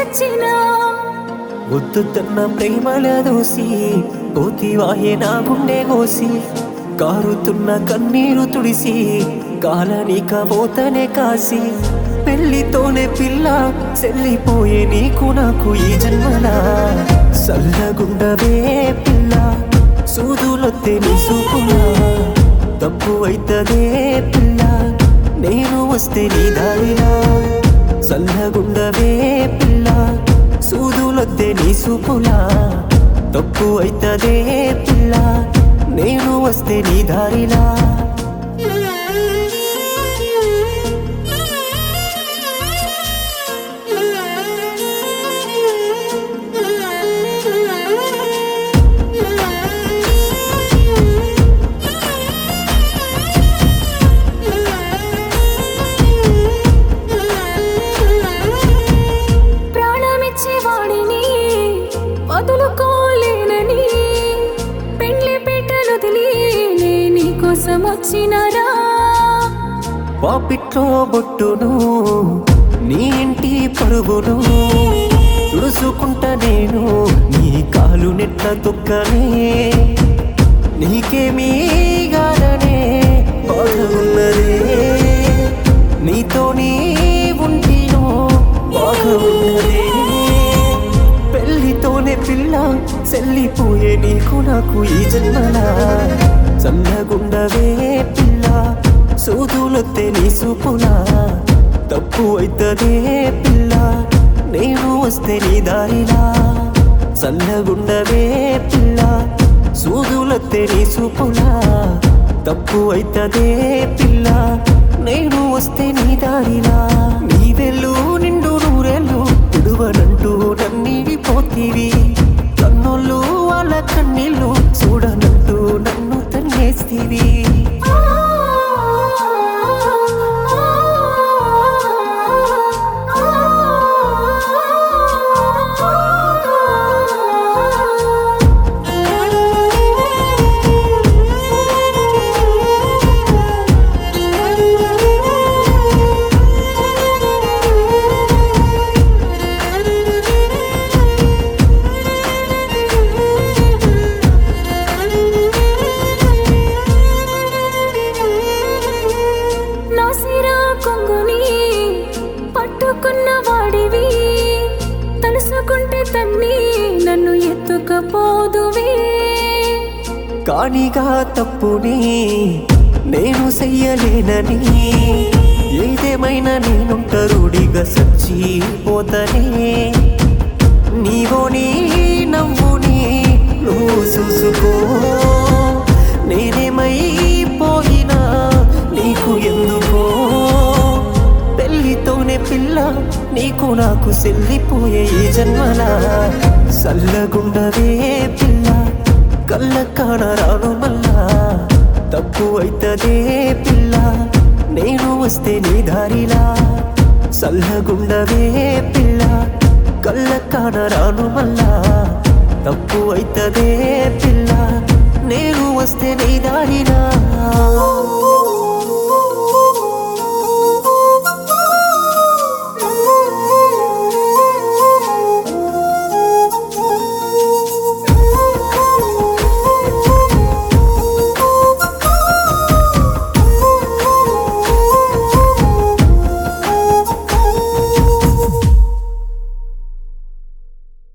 వచ్చినా ఒత్తుతున్న ప్రేమల దోసి పోతివాయే నా గుండె కోసి కారుతున్న కన్నీరు తుడిసి కాలనిక పోతనే కాసి పెళ్లితోనే పిల్ల చెల్లిపోయే నీకు నాకు ఈ జన్మలా సల్లగుండవే పిల్ల సూదులొత్తే నీ సూపులా తప్పు అయితదే పిల్ల నేను వస్తే నీ దారిలా చల్లగుండవే పిల్ల సూదులొద్దే నీ సూపులా తప్పు అయితదే పిల్ల నేను వస్తే నీ దారిలా ప్రాణమిచ్చే వాడిని వదులుకోలేనని పెండ్లి పీటలు వదిలి నే నీకోసం వచ్చినరా పాపిట్లో బొట్టును నీ ఇంటి పరుగును తుడుచుకుంటా నేను నీ కాలు నెట్ల తొక్కనే నీకేమీ గాననే బాధగున్నదే నీతో నీ ఉంటినో బాగున్నదే పెళ్లితోనే పిల్ల చెల్లిపోయే నీకు నాకు ఈ జన్మలా చల్లగుండవే పిల్ల సూదులొత్తే నీ సూపులా తప్పు అయితదే పిల్ల నేను వస్తే నీ దారిలా చల్లగుండవే పిల్ల సూదులొత్తే నీ సూపులా తప్పు అయితదే పిల్ల నేను వస్తే నీ దారిలా నీ వెళ్ళు నిండు నూరెళ్ళు విడువనంటూ నన్నిడి పోతీవి కన్నోళ్ళు వాళ్ళ కన్నీళ్ళు చూడనంటూ నన్ను తన్నేస్తీవి నా సిరా కొంగుని పట్టుకున్న వాడివి తలుసుకుంటే తన్ని నన్ను ఎత్తుకపోదువే కానిగా తప్పుని నేను చెయ్యలేనని ఏదేమైనా నేనుంటరుడిగా సచ్చిపోతనే నీవో నీ నవ్వుని నువ్వు చూసుకో నేనేమైపోయినా నీకు ఎందుకో పెళ్లితోనే పిల్ల నీకు నాకు సెల్లిపోయే ఈ జన్మలా సల్లగుండవే పిల్ల కళ్ళ కానరాను మళ్ళా తప్పు అయితదే పిల్ల నేను వస్తే నీ దారిలా సల్లగుండవే పిల్ల కళ్ళ కానరాను మళ్ళా తప్పు అయితదే పిల్ల నేను వస్తే నీ దారిలా